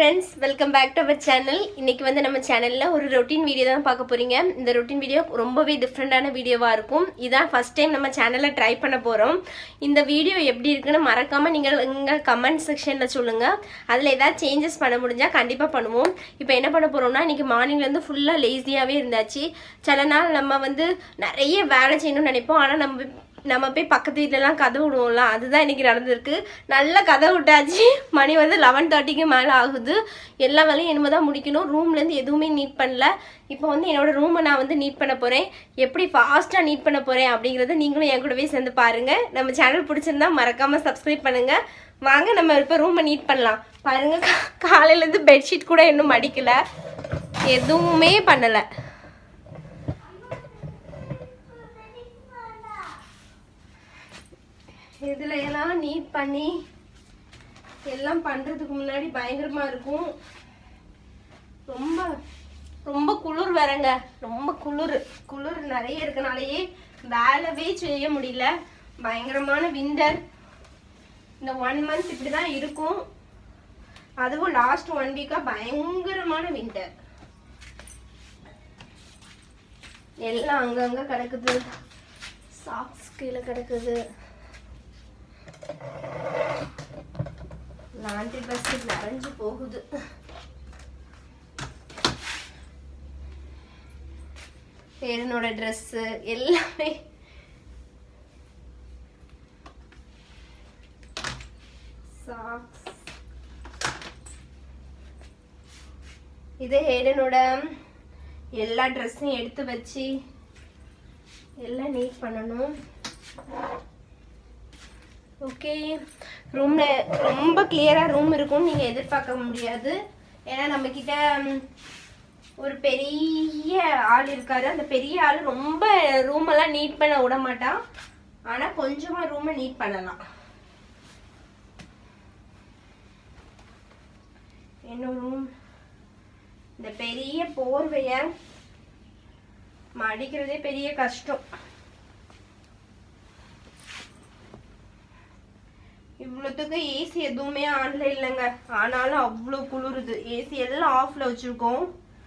friends welcome back to our channel இன்னைக்கு வந்து நம்ம சேனலில் ஒரு ரொட்டீன் வீடியோ தான் பார்க்க போறீங்க இந்த ரொட்டீன் வீடியோ ரொம்பவே டிஃப்ரெண்டான வீடியோவாக இருக்கும் இதான் ஃபர்ஸ்ட் டைம் நம்ம சேனலில் ட்ரை பண்ண போகிறோம் இந்த வீடியோ எப்படி இருக்குன்னு மறக்காமல் நீங்கள் எங்கள் கமெண்ட் செக்ஷனில் சொல்லுங்கள் அதில் ஏதாவது சேஞ்சஸ் பண்ண முடிஞ்சால் கண்டிப்பாக பண்ணுவோம் இப்போ என்ன பண்ண போகிறோம்னா இன்னைக்கு மார்னிங்லேருந்து ஃபுல்லாக லேசியாகவே இருந்தாச்சு சில நாள் நம்ம வந்து நிறைய வேலை செய்யணும்னு நினைப்போம் ஆனால் நம்ம நம்ம போய் பக்கத்து வீட்டிலலாம் கதை விடுவோம்ல அதுதான் இன்னைக்கு நடந்திருக்கு நல்ல கதை விட்டாச்சு மணி வந்து லெவன் தேர்ட்டிக்கு மேலே ஆகுது எல்லா வேலையும் இனிமே தான் முடிக்கணும் ரூம்லேருந்து எதுவுமே நீட் பண்ணல இப்போ வந்து என்னோட ரூமை நான் வந்து நீட் பண்ண போகிறேன் எப்படி ஃபாஸ்ட்டாக நீட் பண்ண போகிறேன் அப்படிங்கிறத நீங்களும் என் கூடவே சேர்ந்து பாருங்கள் நம்ம சேனல் பிடிச்சிருந்தா மறக்காமல் சப்ஸ்கிரைப் பண்ணுங்கள் வாங்க நம்ம இப்போ ரூமை நீட் பண்ணலாம் பாருங்க கா- காலையிலேருந்து பெட்ஷீட் கூட இன்னும் மடிக்கல எதுவுமே பண்ணலை இதுல எல்லாம் நீட் பண்ணி எல்லாம் பண்றதுக்கு முன்னாடி பயங்கரமா இருக்கும் ரொம்ப ரொம்ப குளிர் வேறங்க ரொம்ப குளிர் குளிர் நிறைய இருக்கனாலேயே வேலைவே செய்ய முடியல பயங்கரமான விண்டர் இந்த ஒன் மந்த் இப்படிதான் இருக்கும் அதுவும் லாஸ்ட் ஒன் வீக்கா பயங்கரமான விண்டர் எல்லாம் அங்கங்க கிடக்குது சாக்ஸ் கீழே கிடக்குது லாண்ட்ரி பஸ்கெட் நிறைஞ்சு போகுது பேரனோட ட்ரெஸ்ஸு எல்லாமே சாக்ஸ் இது ஹேடனோட எல்லா ட்ரெஸ்ஸையும் எடுத்து வச்சு எல்லாம் நீட் பண்ணணும் ஓகே ரூம்ல ரொம்ப கிளியரா ரூம் இருக்கும்னு நீங்க எதிர்பார்க்க முடியாது ஏன்னா நம்ம கிட்ட ம், ஒரு பெரிய ஆள் இருக்காரு அந்த பெரிய ஆள் ரொம்ப ரூம் எல்லாம் நீட் பண்ண விட மாட்டான் ஆனா கொஞ்சமா ரூமை நீட் பண்ணலாம் என்ன ரூம் இந்த பெரிய போர்வைய மடிக்கிறதே பெரிய கஷ்டம் இவ்வளோத்துக்கு ஏசி எதுவுமே ஆன்ல இல்லைங்க ஆனாலும் அவ்வளோ குளிருது ஏசி எல்லாம் ஆஃப்ல வச்சிருக்கோம்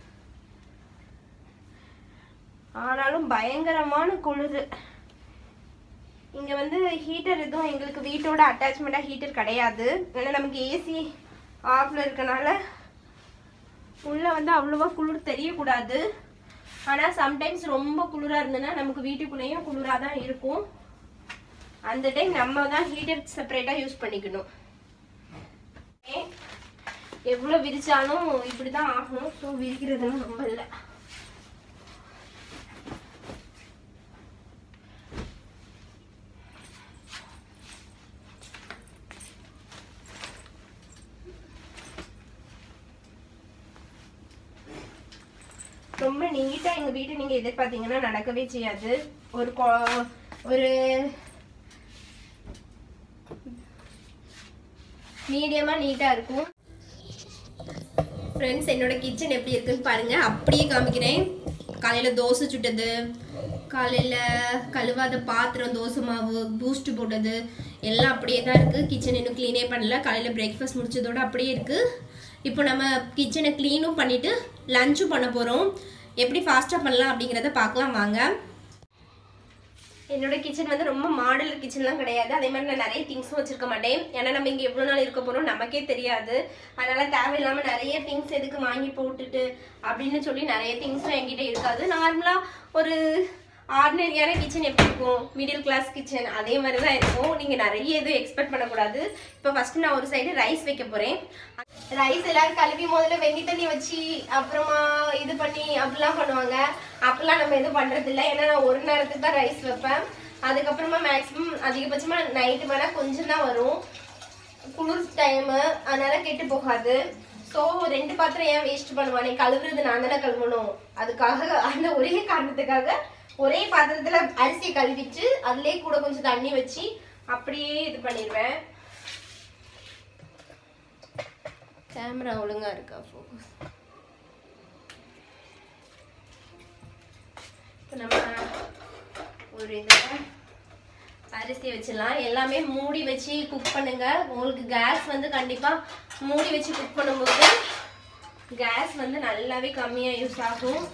ஆனாலும் பயங்கரமான குளிரு இங்க வந்து ஹீட்டர் எதுவும் எங்களுக்கு வீட்டோட அட்டாச்மெண்டா ஹீட்டர் கிடையாது ஏன்னா நமக்கு ஏசி ஆஃப்ல இருக்கனால உள்ள வந்து அவ்வளோவா குளிர் தெரியக்கூடாது ஆனா சம்டைம்ஸ் ரொம்ப குளிரா இருந்ததுன்னா நமக்கு வீட்டுக்குள்ளேயும் குளிரா தான் இருக்கும் அந்த டைம் நம்ம தான் ஹீட்டர் செப்பரேட்டாக யூஸ் பண்ணிக்கணும் எவ்வளோ விரிச்சாலும் இப்படி தான் ஆகும் ஸோ விரிக்கிறதுலாம் ரொம்ப இல்லை ரொம்ப நீட்டா எங்க வீட்டை நீங்க எதிர்பார்த்தீங்கன்னா நடக்கவே செய்யாது ஒரு கொ- ஒரு மீடியமா நீட்டா இருக்கும் ஃப்ரெண்ட்ஸ் என்னோட கிச்சன் எப்படி இருக்குன்னு பாருங்க அப்படியே காமிக்கிறேன் காலையில தோசை சுட்டது காலையில கழுவாத பாத்திரம் தோசை மாவு பூஸ்ட் போட்டது எல்லாம் அப்படியே தான் இருக்கு கிச்சன் இன்னும் க்ளீனே பண்ணல காலையில பிரேக்ஃபாஸ்ட் முடிச்சதோட அப்படியே இருக்கு இப்போ நம்ம கிச்சனை க்ளீனும் பண்ணிட்டு லஞ்சும் பண்ண போறோம் எப்படி ஃபாஸ்டா பண்ணலாம் அப்படிங்கிறத பார்க்கலாம் வாங்க என்னோட கிச்சன் வந்து ரொம்ப மாடலர் கிச்சன்லாம் கிடையாது அதே மாதிரி நான் நிறைய திங்ஸும் வச்சிருக்க மாட்டேன் ஏன்னா நம்ம இங்கே எவ்வளோ நாள் இருக்க போகிறோம் நமக்கே தெரியாது அதனால தேவையில்லாமல் நிறைய திங்ஸ் எதுக்கு வாங்கி போட்டுட்டு அப்படின்னு சொல்லி நிறைய திங்ஸும் என்கிட்ட இருக்காது நார்மலாக ஒரு ஆர்டினரியான கிச்சன் எப்படி இருக்கும் மிடில் கிளாஸ் கிச்சன் அதே மாதிரி தான் இருக்கும் நீங்கள் நிறைய எதுவும் எக்ஸ்பெக்ட் பண்ணக்கூடாது இப்போ ஃபர்ஸ்ட் நான் ஒரு சைடு ரைஸ் வைக்க போகிறேன் ரைஸ் எல்லாரும் கழுவி முதல்ல வெந்நி தண்ணி வச்சு அப்புறமா இது பண்ணி அப்படிலாம் பண்ணுவாங்க அப்படிலாம் நம்ம எதுவும் பண்றது இல்ல ஏன்னா நான் ஒரு நேரத்துக்கு தான் ரைஸ் வைப்பேன் அதுக்கப்புறமா மேக்ஸிமம் அதிகபட்சமா நைட்டு வேணா கொஞ்சம் தான் வரும் குளிர் டைமு அதனால கெட்டு போகாது ஸோ ரெண்டு பாத்திரம் ஏன் வேஸ்ட் பண்ணுவானே கழுவுறது நான் தானே கழுவணும் அதுக்காக அந்த ஒரே காரணத்துக்காக ஒரே பாத்திரத்துல அரிசியை கழுவிட்டு அதுலயே கூட கொஞ்சம் தண்ணி வச்சு அப்படியே இது பண்ணிடுவேன் கேமரா ஒழுங்கா இருக்கா ஃபோக்கஸ் இப்போ நம்ம ஒரு இதில் அரிசி வச்சிடலாம் எல்லாமே மூடி வச்சு குக் பண்ணுங்க உங்களுக்கு கேஸ் வந்து கண்டிப்பா மூடி வச்சு குக் பண்ணும்போது கேஸ் வந்து நல்லாவே கம்மியா யூஸ் ஆகும்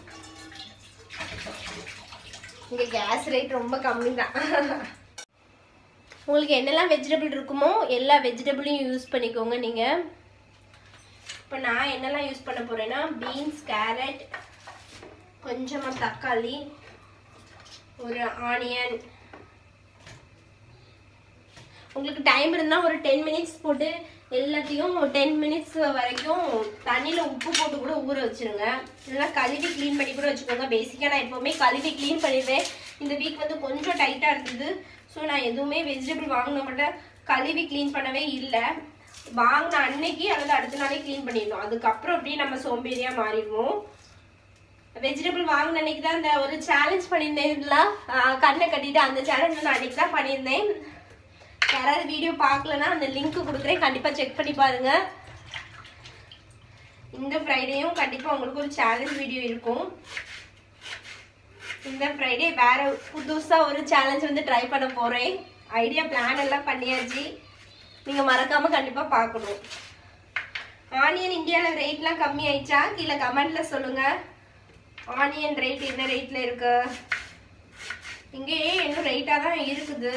இங்க கேஸ் ரேட் ரொம்ப கம்மி தான் உங்களுக்கு என்னெல்லாம் வெஜிடபிள் இருக்குமோ எல்லா வெஜிடபிளையும் யூஸ் பண்ணிக்கோங்க நீங்க இப்போ நான் என்னெல்லாம் யூஸ் பண்ண போறேன்னா பீன்ஸ் கேரட் கொஞ்சமா தக்காளி ஒரு ஆனியன் உங்களுக்கு டைம் இருந்தால் ஒரு டென் மினிட்ஸ் போட்டு எல்லாத்தையும் டென் மினிட்ஸ் வரைக்கும் தண்ணியில் உப்பு போட்டு கூட ஊற வச்சிருங்க இல்லைன்னா கழுவி க்ளீன் பண்ணி கூட வச்சுக்கோங்க பேசிக்காக நான் எப்போவுமே கழுவி க்ளீன் பண்ணிடுவேன் இந்த வீக் வந்து கொஞ்சம் டைட்டாக இருந்தது ஸோ நான் எதுவுமே வெஜிடபிள் வாங்கின மட்டும் கழுவி க்ளீன் பண்ணவே இல்லை வாங்கின அன்னைக்கு அல்லது அடுத்த நாளே க்ளீன் பண்ணிடணும் அதுக்கப்புறம் அப்படியே நம்ம சோம்பேறியாக மாறிடுவோம் வெஜிடபிள் வாங்கின அன்னைக்கு தான் இந்த ஒரு சேலஞ்ச் பண்ணியிருந்தேன்ல ஆஹ் கண்ணை கட்டிட்டு அந்த சேலஞ்ச் நான் அன்னைக்கு தான் பண்ணியிருந்தேன் யாராவது வீடியோ பார்க்கலன்னா அந்த லிங்க் கொடுக்குறேன் கண்டிப்பாக செக் பண்ணி பாருங்க இந்த ஃப்ரைடேயும் கண்டிப்பாக உங்களுக்கு ஒரு சேலஞ்ச் வீடியோ இருக்கும் இந்த ஃப்ரைடே வேற புதுசாக ஒரு சேலஞ்ச் வந்து ட்ரை பண்ண போகிறேன் ஐடியா பிளான் எல்லாம் பண்ணியாச்சு நீங்கள் மறக்காமல் கண்டிப்பாக பார்க்கணும் ஆனியன் இந்தியாவில் ரேட்லாம் கம்மி ஆயிடுச்சா கீழே கமெண்ட்ல சொல்லுங்க ஆனியன் ரேட் என்ன ரேட்ல இருக்கு இங்கேயே இன்னும் ரேட்டாக தான் இருக்குது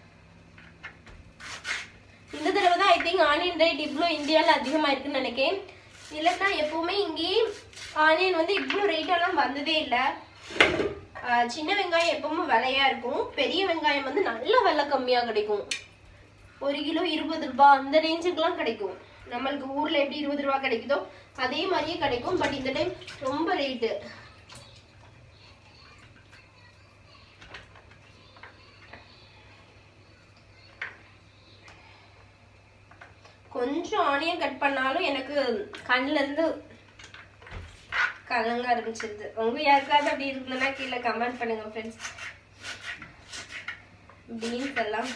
இந்த தடவை தான் ஐ திங்க் ஆனியன் ரேட் இவ்வளோ இந்தியாவில் அதிகமாக இருக்குன்னு நினைக்கிறேன் இல்லைன்னா எப்பவுமே இங்கேயே ஆனியன் வந்து இவ்வளோ ரேட்டெல்லாம் வந்ததே இல்லை ஆஹ் சின்ன வெங்காயம் எப்பவும் விலையா இருக்கும் பெரிய வெங்காயம் வந்து நல்ல விலை கம்மியாக கிடைக்கும் ஒரு கிலோ இருபது ரூபாய் அந்த ரேஞ்சுக்குலாம் கிடைக்கும் நம்மளுக்கு ஊர்ல எப்படி இருபது ரூபாய் கிடைக்குதோ அதே மாதிரியே கிடைக்கும் பட் இந்த டைம் ரொம்ப ரேட்டு கொஞ்சம் ஆனியன் கட் பண்ணாலும் எனக்கு கண்ணுல இருந்து கலங்க ஆரம்பிச்சிருது உங்க யாருக்காவது அப்படி இருக்குன்னா கீழே கமெண்ட் பண்ணுங்க ஃப்ரெண்ட்ஸ் பீன்ஸ் எல்லாம்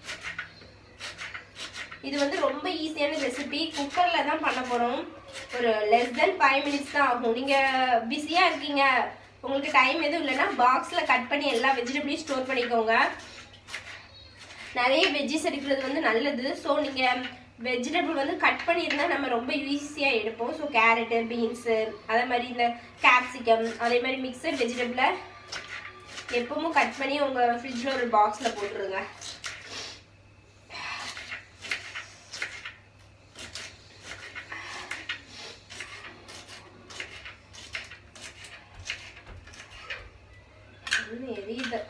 இது வந்து ரொம்ப ஈஸியான ரெசிபி குக்கர்ல தான் பண்ண போறோம் ஒரு லெஸ் தென் ஃபைவ் மினிட்ஸ் தான் ஆகும் நீங்க பிஸியா இருக்கீங்க உங்களுக்கு டைம் எதுவும் இல்லைன்னா பாக்ஸ்ல கட் பண்ணி எல்லா வெஜிடபிளையும் ஸ்டோர் பண்ணிக்கோங்க நிறைய வெஜ்ஜிஸ் எடுக்கிறது வந்து நல்லது ஸோ நீங்க வெஜிடபிள் வந்து கட் பண்ணியிருந்தா நம்ம ரொம்ப ஈஸியாக எடுப்போம் ஸோ கேரட்டு பீன்ஸு அதே மாதிரி இந்த கேப்சிகம் அதே மாதிரி மிக்சட் வெஜிடபிளை எப்பவும் கட் பண்ணி உங்கள் ஃப்ரிட்ஜில் ஒரு பாக்ஸில் போட்டுருங்க இன்னும் எரியுது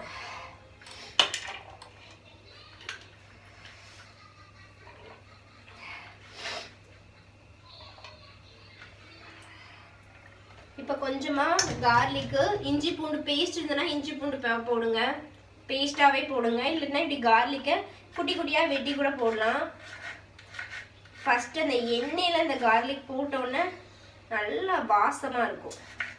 இப்போ கொஞ்சமா கார்லிக்கு இஞ்சி பூண்டு பேஸ்ட் இருந்ததுன்னா இஞ்சி பூண்டு பே- போடுங்க பேஸ்டாவே போடுங்க இல்லைன்னா இப்படி கார்லிக்கை குட்டி குட்டியா வெட்டி கூட போடலாம் ஃபர்ஸ்ட் அந்த எண்ணெயில இந்த கார்லிக் போட்டோன்னே நல்லா வாசமா இருக்கும்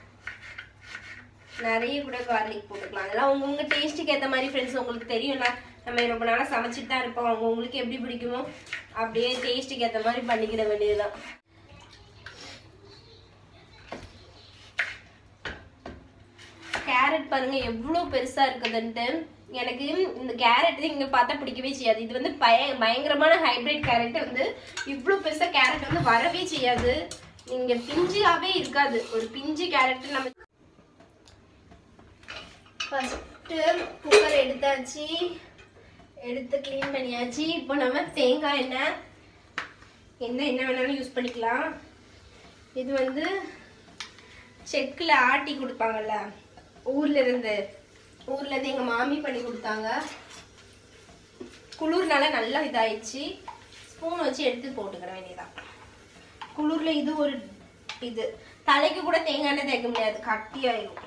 நிறைய கூட கார்லிக் போட்டுக்கலாம் அதெல்லாம் உங்க உங்க டேஸ்ட்டுக்கு ஏற்ற மாதிரி ஃப்ரெண்ட்ஸ் உங்களுக்கு தெரியும்ல நம்ம ரொம்ப நாளா சமைச்சிட்டு தான் இருப்போம் அவங்க உங்களுக்கு எப்படி பிடிக்குமோ அப்படியே டேஸ்ட்டுக்கு ஏற்ற மாதிரி பண்ணிக்கிட வேண்டியதுதான் கேரட் பாருங்க எவ்வளோ பெருசா இருக்குதுன்ட்டு எனக்கு இந்த கேரட் இங்க பார்த்தா பிடிக்கவே செய்யாது இது வந்து பய பயங்கரமான ஹைபிரிட் கேரட் வந்து இவ்வளோ பெருசா கேரட் வந்து வரவே செய்யாது இங்க பிஞ்சாவே இருக்காது ஒரு பிஞ்சு கேரட் நம்ம ஃபஸ்ட்டு குக்கர் எடுத்தாச்சு எடுத்து க்ளீன் பண்ணியாச்சு இப்போ நம்ம தேங்காய் எண்ணெய் எந்த எண்ணெய் வேணாலும் யூஸ் பண்ணிக்கலாம் இது வந்து செக்கில் ஆட்டி கொடுப்பாங்கல்ல ஊர்ல இருந்து ஊர்ல இருந்து எங்க மாமி பண்ணி கொடுத்தாங்க குளிர்னால நல்லா இதாயிடுச்சு ஸ்பூன் வச்சு எடுத்து போட்டுக்கிற வேண்டியதான் குளிர்ல இது ஒரு இது தலைக்கு கூட தேங்காய் எண்ணெய் தேய்க்க முடியாது கட்டியாயிரும்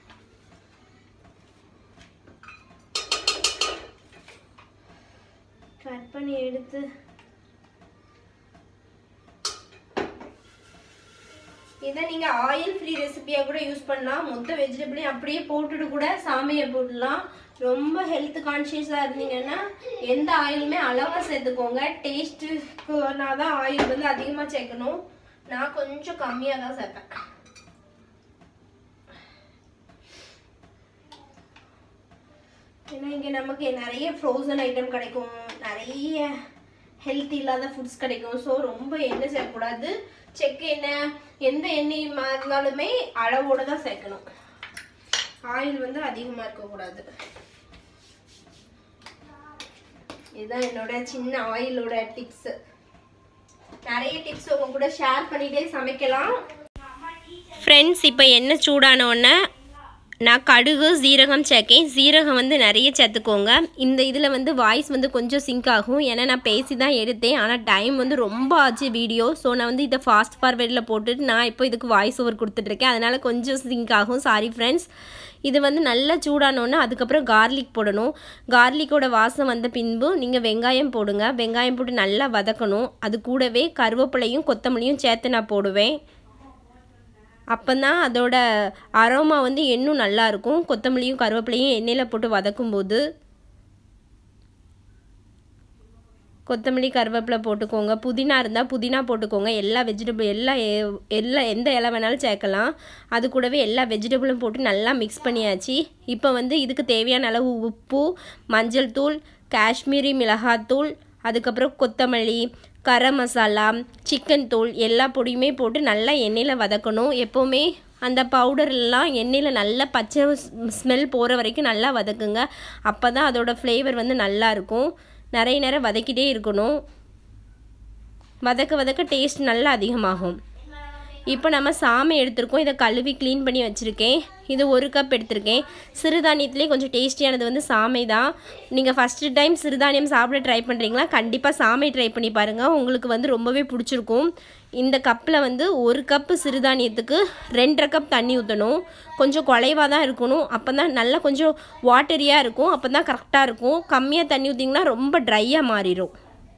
கட் பண்ணி எடுத்து இதை நீங்க ஆயில் ஃப்ரீ ரெசிபியா கூட யூஸ் பண்ணலாம் மொத்த வெஜிடபிளையும் அப்படியே போட்டுட்டு கூட சாமியை போடலாம் ரொம்ப ஹெல்த் கான்ஷியஸா இருந்தீங்கன்னா எந்த ஆயிலுமே அளவா சேர்த்துக்கோங்க டேஸ்ட்டுக்குனா தான் ஆயில் வந்து அதிகமா சேர்க்கணும் நான் கொஞ்சம் கம்மியா தான் சேர்ப்பேன் ஏன்னா இங்கே நமக்கு நிறைய ஃப்ரோசன் ஐட்டம் கிடைக்கும் நிறைய ஹெல்த் இல்லாத ஃபுட்ஸ் கிடைக்கும் ஸோ ரொம்ப எண்ணெய் சேர்க்கக்கூடாது செக்கு எண்ணெய் எந்த எண்ணெய் இருந்தாலுமே அளவோட தான் சேர்க்கணும் ஆயில் வந்து அதிகமாக இருக்கக்கூடாது இதுதான் என்னோட சின்ன ஆயிலோட டிப்ஸ் நிறைய டிப்ஸ் உங்க கூட ஷேர் பண்ணிட்டே சமைக்கலாம் ஃப்ரெண்ட்ஸ் இப்போ எண்ணெய் சூடான உடனே நான் கடுகு சீரகம் சேர்க்கேன் சீரகம் வந்து நிறைய சேர்த்துக்கோங்க இந்த இதில் வந்து வாய்ஸ் வந்து கொஞ்சம் சிங்க் ஆகும் ஏன்னா நான் பேசி தான் எடுத்தேன் ஆனால் டைம் வந்து ரொம்ப ஆச்சு வீடியோ ஸோ நான் வந்து இதை ஃபாஸ்ட் ஃபார்வேர்டில் போட்டுட்டு நான் இப்போ இதுக்கு வாய்ஸ் ஓவர் கொடுத்துட்ருக்கேன் அதனால் கொஞ்சம் சிங்க் ஆகும் சாரி ஃப்ரெண்ட்ஸ் இது வந்து நல்லா சூடானோன்னே அதுக்கப்புறம் கார்லிக் போடணும் கார்லிக்கோட வாசம் வந்த பின்பு நீங்கள் வெங்காயம் போடுங்க வெங்காயம் போட்டு நல்லா வதக்கணும் அது கூடவே கருவேப்பிலையும் கொத்தமல்லியும் சேர்த்து நான் போடுவேன் அப்போதான் அதோட அரோமா வந்து இன்னும் நல்லா இருக்கும் கொத்தமல்லியும் கருவேப்பிலையும் எண்ணெயில் போட்டு வதக்கும்போது கொத்தமல்லி கருவேப்பிலை போட்டுக்கோங்க புதினா இருந்தால் புதினா போட்டுக்கோங்க எல்லா வெஜிடபிள் எல்லா எ- எல்லா எந்த இலை வேணாலும் சேர்க்கலாம் அது கூடவே எல்லா வெஜிடபிளும் போட்டு நல்லா மிக்ஸ் பண்ணியாச்சு இப்போ வந்து இதுக்கு தேவையான அளவு உப்பு மஞ்சள் தூள் காஷ்மீரி மிளகாத்தூள் அதுக்கப்புறம் கொத்தமல்லி கரம் மசாலா சிக்கன் தூள் எல்லா பொடியுமே போட்டு நல்லா எண்ணெயில் வதக்கணும் எப்போவுமே அந்த பவுடர்லாம் எண்ணெயில் நல்லா பச்சை ஸ்மெல் போகிற வரைக்கும் நல்லா வதக்குங்க அப்போ தான் அதோட ஃப்ளேவர் வந்து நல்லா இருக்கும் நிறைய நேரம் வதக்கிட்டே இருக்கணும் வதக்க வதக்க டேஸ்ட் நல்லா அதிகமாகும் இப்போ நம்ம சாமை எடுத்திருக்கோம் இதை கழுவி க்ளீன் பண்ணி வச்சுருக்கேன் இது ஒரு கப் எடுத்திருக்கேன் சிறுதானியத்துலேயே கொஞ்சம் டேஸ்டியானது வந்து சாமை தான் நீங்கள் ஃபஸ்ட்டு டைம் சிறுதானியம் சாப்பிட ட்ரை பண்ணுறீங்களா கண்டிப்பாக சாமை ட்ரை பண்ணி பாருங்கள் உங்களுக்கு வந்து ரொம்பவே பிடிச்சிருக்கும் இந்த கப்பில் வந்து ஒரு கப்பு சிறுதானியத்துக்கு ரெண்டரை கப் தண்ணி ஊற்றணும் கொஞ்சம் குலைவாக தான் இருக்கணும் அப்போ தான் நல்லா கொஞ்சம் வாட்டரியாக இருக்கும் அப்போ தான் கரெக்டாக இருக்கும் கம்மியாக தண்ணி ஊற்றிங்கன்னா ரொம்ப ட்ரையாக மாறிடும்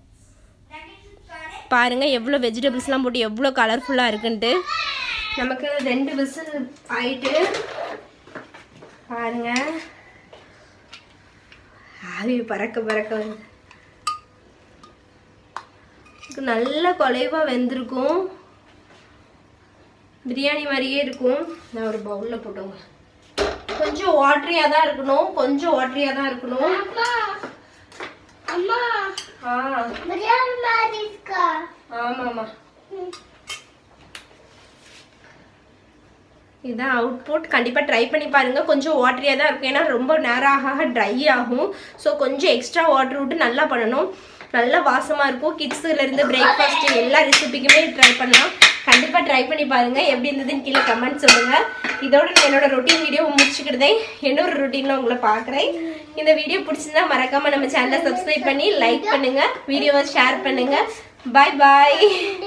பாருங்கள் எவ்வளோ வெஜிடபிள்ஸ்லாம் போட்டு எவ்வளோ கலர்ஃபுல்லாக இருக்குன்ட்டு நமக்கு ரெண்டு விசில் ஆயிட்டு பாருங்க ஆவி பறக்க பறக்க வருது இது நல்ல குலைவாக வெந்திருக்கும் பிரியாணி மாதிரியே இருக்கும் நான் ஒரு பவுலில் போட்டுங்க கொஞ்சம் வாட்டரியாக தான் இருக்கணும் கொஞ்சம் வாட்டரியாக தான் இருக்கணும் அம்மா ஆ பிரியாணி மாதிரி இருக்கா ஆமாம்மா இதுதான் அவுட்புட் கண்டிப்பாக ட்ரை பண்ணி பாருங்கள் கொஞ்சம் வாட்டரியாக தான் இருக்கும் ஏன்னா ரொம்ப நேரம் ஆக ஆக ட்ரை ஆகும் ஸோ கொஞ்சம் எக்ஸ்ட்ரா வாட்டர் விட்டு நல்லா பண்ணணும் நல்லா வாசமாக இருக்கும் கிட்ஸுலேருந்து பிரேக்ஃபாஸ்ட்டு எல்லா ரெசிபிக்குமே ட்ரை பண்ணலாம் கண்டிப்பாக ட்ரை பண்ணி பாருங்கள் எப்படி இருந்ததுன்னு கீழே கமெண்ட் சொல்லுங்கள் இதோட நான் என்னோட ரொட்டீன் வீடியோ முடிச்சுக்கிட்டேன் இன்னொரு ரொட்டீனில் உங்களை பார்க்குறேன் இந்த வீடியோ பிடிச்சிருந்தா மறக்காமல் நம்ம சேனலை சப்ஸ்கிரைப் பண்ணி லைக் பண்ணுங்கள் வீடியோவை ஷேர் பண்ணுங்கள் பாய் பாய்